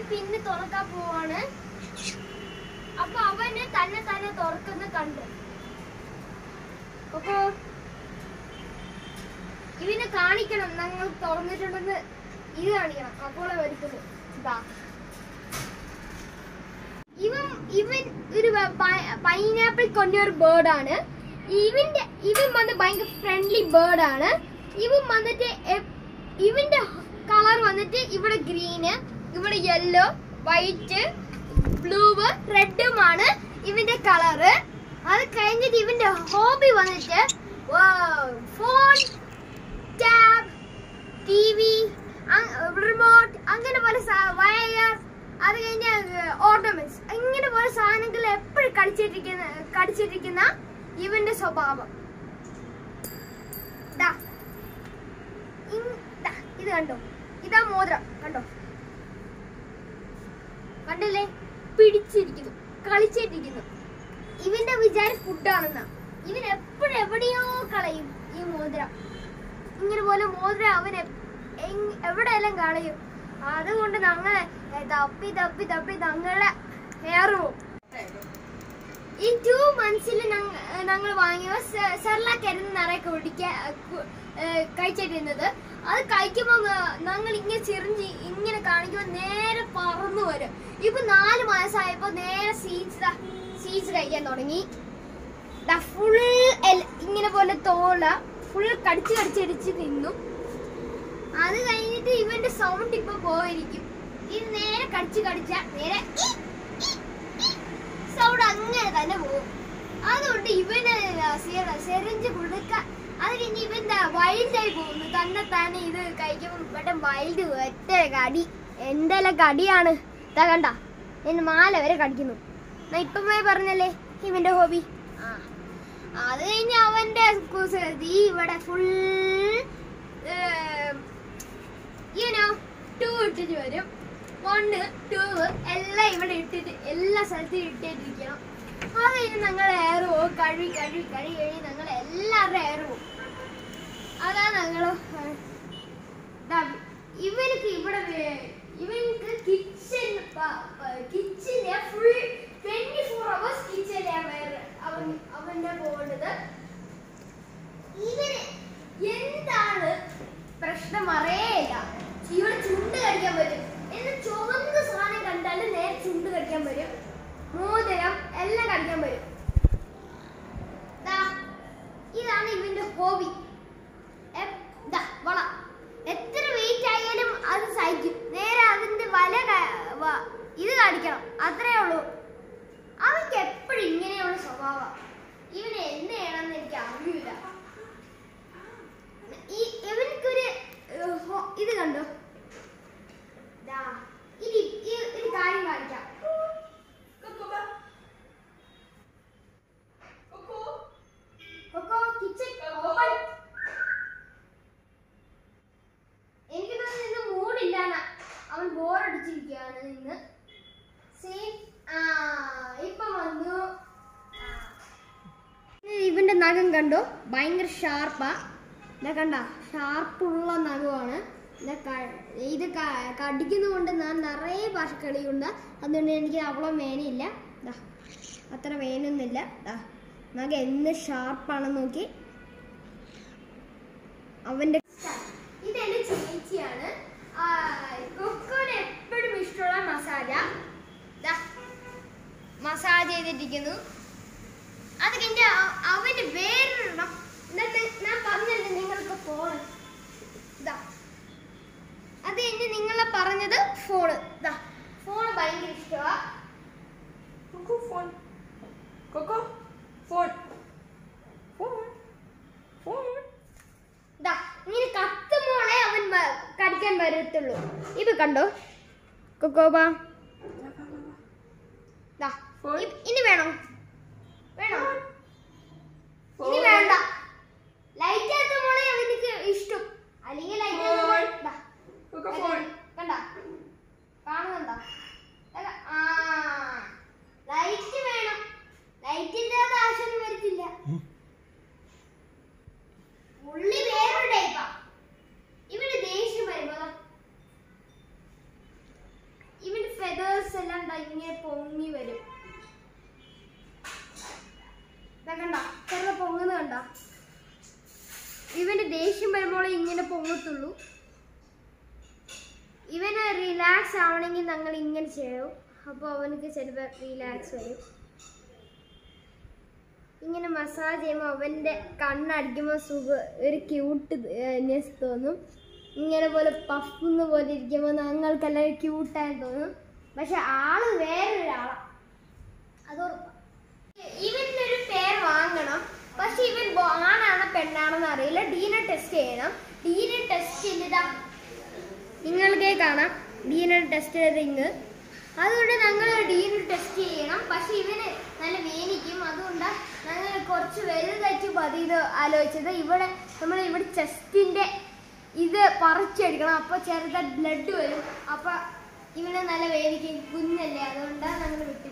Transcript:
പിന്ന് തുറക്കാൻ പോവാണ് അപ്പൊ അവന് തന്നെ തന്നെ തുറക്കുന്ന കണ്ട് അപ്പൊ ഇവനെ കാണിക്കണം ഞങ്ങൾ തുറന്നിട്ടുണ്ടെന്ന് ഇത് കാണിക്കണം അപ്പോൾ വരുത്തുള്ളൂ ഇതാ ഇവൻ ഇവൻ ഒരു പൈനാപ്പിൾ കൊണ്ട ഒരു ബേർഡാണ് ഇവന്റെ ഇവൻ വന്ന് ഭയങ്കര ഫ്രണ്ട്ലി ബേർഡാണ് ഇവൻ വന്നിട്ട് എപ്- ഇവന്റെ കളർ വന്നിട്ട് ഇവിടെ ഗ്രീന് ഇവിടെ യെല്ലോ വൈറ്റ് ബ്ലൂ റെഡുമാണ് ഇവന്റെ കളറ് അത് കഴിഞ്ഞിട്ട് ഇവന്റെ ഹോബി വന്നിട്ട് phone tab T V remote അങ്ങനെ പല വയർ അത് കഴിഞ്ഞ ഓർണമെന്റ്സ് ഇങ്ങനെ പോലെ സാധനങ്ങൾ എപ്പോഴും കടിച്ചിട്ടിരിക്കുന്ന കടിച്ചിട്ടിരിക്കുന്ന ഇവന്റെ സ്വഭാവം ദാ. ഇങ്- ദാ, ഇത് കണ്ടോ ഇതാ മോതിരം കണ്ടോ കണ്ടില്ലേ പിടിച്ചിരിക്കുന്നു കളിച്ചിരിക്കുന്നു ഇവന്റെ വിചാരം ഫുഡാണെന്നാ ഇവൻ എപ്പോഴും എവിടെയോ കളയും ഈ മോതിരം ഇങ്ങനെ പോലെ മോതിരം അവൻ എ- എങ്- എവിടെയെല്ലാം കളയും അതുകൊണ്ട് ഞങ്ങളെ എ, തപ്പി തപ്പി തപ്പി ഞങ്ങളെ ഹെയർ പോവും ഈ ടു മന്ത്സിൽ ഞങ്ങൾ വാങ്ങിയ സെർലാക്കായിരുന്നു നിറയെ കുടിക്കാൻ കഴിച്ചിട്ടിരുന്നത് അത് കഴിക്കുമ്പോൾ ഞങ്ങൾ ഇങ്ങനെ ചെറിഞ്ഞ് ഇങ്ങനെ കാണിക്കുമ്പോൾ നേരെ പറന്നു വരും ഇപ്പൊ നാല് മാസമായപ്പോ നേരെ സീഡ്സ് സീഡ്സ് കഴിക്കാൻ തുടങ്ങി ഫുൾ ഇങ്ങനെ പോലെ തോള ഫുൾ കടിച്ച് കടിച്ചടിച്ച് തിന്നും അത് കഴിഞ്ഞിട്ട് ഇവന്റെ സൗണ്ട് ഇപ്പൊ പോയിരിക്കും ഇത് നേരെ കടിച്ച് കടിച്ച നേരെ സൗണ്ട് അങ്ങനെ തന്നെ പോകും അതുകൊണ്ട് ഇവന് സെറിഞ്ച് കൊടുക്ക അത് കഴിഞ്ഞ് ഇവന്റെ വൈൽഡായി പോകുന്നു തന്നെ തന്നെ ഇത് കഴിക്കുമ്പോൾ ഇവിടെ വൈൽഡ് ഒറ്റ കടി എന്തെല്ലാം കടിയാണ് ഇതാ കണ്ട എന്നെ മാല വരെ കടിക്കുന്നു ഞാൻ ഇപ്പം പോയി പറഞ്ഞല്ലേ ഇവന്റെ ഹോബി ആ അത് കഴിഞ്ഞ് അവന്റെ കുസൃതി ഇവിടെ ഫുൾ യുനോ ടു ഇട്ടിട്ട് വരും വണ്ണ് ടു എല്ലാം ഇവിടെ ഇട്ടിട്ട് എല്ലാ സ്ഥലത്തും ഇട്ടിട്ടിരിക്കണം അത് കഴിഞ്ഞ് ഞങ്ങൾ എയർ പോകും കഴുകി കഴുകി കഴുകി കഴുകി ഞങ്ങൾ എല്ലാവരുടെ എയർ പോകും അതാ ഞങ്ങള് ദാ ഇവർക്ക് ഇവിടെ വേ- ഇവർക്ക് കിച്ചൺ കിച്ചന് ഫുൾ ട്വന്റി ഫോർ അവേഴ്സ് കിച്ചണിലാണ് വേറെ അവൻ അവന്റെ പോകുന്നത് ഇവന് എന്താണ് പ്രശ്നം അറിയേയില്ല ഇവിടെ ചുണ്ട് കടിക്കാൻ പറ്റും എന്ന് ചുവന്ന സാധനം കണ്ടാലും നേരെ ചുണ്ട് കടിക്കാൻ വരും മോതിരം എല്ലാം കടിക്കാൻ വരും ദാ, ഇതാണ് ഇവന്റെ ഹോബി വള എത്ര വെയിറ്റ് ആയാലും അത് സഹിക്കും നേരെ അതിന്റെ വല ക- വ- ഇത് കാണിക്കണം അത്രേ ഉള്ളൂ അവർക്ക് എപ്പോഴും ഇങ്ങനെയുള്ള സ്വഭാവം ഇവന് എന്ത് ചെയ്യണമെന്ന് എനിക്ക് അറിയില്ല ഈ ഇവനക്കൊരു ഏഹ്, ഹോ- ഇത് കണ്ടോ ദാ, ഇത് ഈ ഒരു കാര്യം കാണിക്കാം കൊക്കോ കിച്ചൺ ഓപ്പൺ എനിക്ക് തോന്നുന്നു ഇന്ന് മൂടില്ലാന്ന അവൻ ബോറടിച്ചിരിക്കുകയാണ് ഇന്ന് സെയിം ആ ഇപ്പൊ വന്നു ആ. ഇത് ഇവന്റെ നഖം കണ്ടോ ഭയങ്കര ഷാർപ്പാ ഇതാ കണ്ട ഷാർപ്പുള്ള നഖമാണ് ഇതാ ക- ഇത് ക- കടിക്കുന്നതുകൊണ്ട് ഞാൻ നിറയെ ഭാഷക്കളിയുണ്ട് അതുകൊണ്ട് എനിക്ക് അവളെ വേനയില്ല ദാ അത്ര വേനൊന്നുമില്ല ദാ നഖം എന്ന് ഷാർപ്പാണെന്ന് നോക്കി അവന്റെ ഇതെന്റെ ചേച്ചിയാണ് ആ, കൊക്കോന് എപ്പോഴും ഇഷ്ടമുള്ള മസാല ദാ, മസാജ് ചെയ്തിട്ടിരിക്കുന്നു അത് കഴിഞ്ഞ അവന് വേറൊരെണ്ണം എന്നിട്ട് ഞാൻ പറഞ്ഞല്ലേ നിങ്ങൾക്ക് ഫോണ് ഇതാ അത് കഴിഞ്ഞ് നിങ്ങളെ പറഞ്ഞത് ഫോണ് ഇതാ ഫോൺ ഭയങ്കര ഇഷ്ടമാ Coco phone. Coco phone. Phone. Phone. ഇതാ ഇങ്ങനെ കത്തുമോളെ അവൻ വ- കടിക്കാൻ വരത്തുള്ളൂ ഇത് കണ്ടോ കൊക്കോബ ദാ Phone. ഇ- ഇനി വേണോ വേണോ Phone. ഇനി വേണ്ട ലൈറ്റ് ആക്കുമ്പോളെ അവനിക്ക് ഇഷ്ടം അല്ലെങ്കിൽ ലൈറ്റ് Phone. Coco phone. കണ്ട കാണുന്നുണ്ടോ ദാ, ആ ലൈറ്റ് വേണം ലൈറ്റിന്റെ ആവശ്യം വരത്തില്ല ഉള്ളി വേറൊരു ടൈപ്പാ ഇവിടെ ദേഷ്യം വരുമ്പോ ദാ, ഇവന് ഇങ്ങനെ പൊങ്ങത്തുള്ളൂ ഇവന് റിലാക്സ് ആവണമെങ്കിൽ ഞങ്ങൾ ഇങ്ങനെ ചെയ്യും അപ്പോൾ അവനക്ക് ചിലപ്പോൾ റിലാക്സ് വരും ഇങ്ങനെ മസാജ് ചെയ്യുമ്പോൾ അവൻ്റെ കണ്ണടിക്കുമ്പോൾ സുഖം ഒരു ക്യൂട്ട് തോന്നും ഇങ്ങനെ പോലെ പഫുന്ന പോലെ ഇരിക്കുമ്പോൾ ഞങ്ങൾക്കെല്ലാം ക്യൂട്ടായി തോന്നും പക്ഷെ ആള് വേറൊരാളാണ് അത് ഉറപ്പാ. ഇവന്റെ ഒരു പേര് വാങ്ങണം പക്ഷെ ഇവൻ ബോ- ആണാണോ പെണ്ണാണെന്ന് അറിയില്ല ഡീനെ ടെസ്റ്റ് ചെയ്യണം ഡീനെ ടെസ്റ്റ് ചെയ്തിട്ടാ നിങ്ങൾക്കേ കാണാം ഡീനെ ടെസ്റ്റ് റിങ് അതുകൊണ്ട് ഞങ്ങൾ ഡീനെ ടെസ്റ്റ് ചെയ്യണം പക്ഷെ ഇവന് നല്ല വേനിക്കും അതുകൊണ്ട് ഞങ്ങൾ കുറച്ച് വലുതായിട്ട് മതി ഇത് ആലോചിച്ചത് ഇവിടെ നമ്മൾ ഇവിടെ ചെസ്റ്റിന്റെ ഇത് പറിച്ചെടുക്കണം അപ്പോൾ ചെറുതായിട്ട് ബ്ലഡ് വരും അപ്പോൾ ഇവന് നല്ല വേനിക്കും കുഞ്ഞല്ലേ അതുകൊണ്ടാണ് ഞങ്ങൾ വിട്ടത്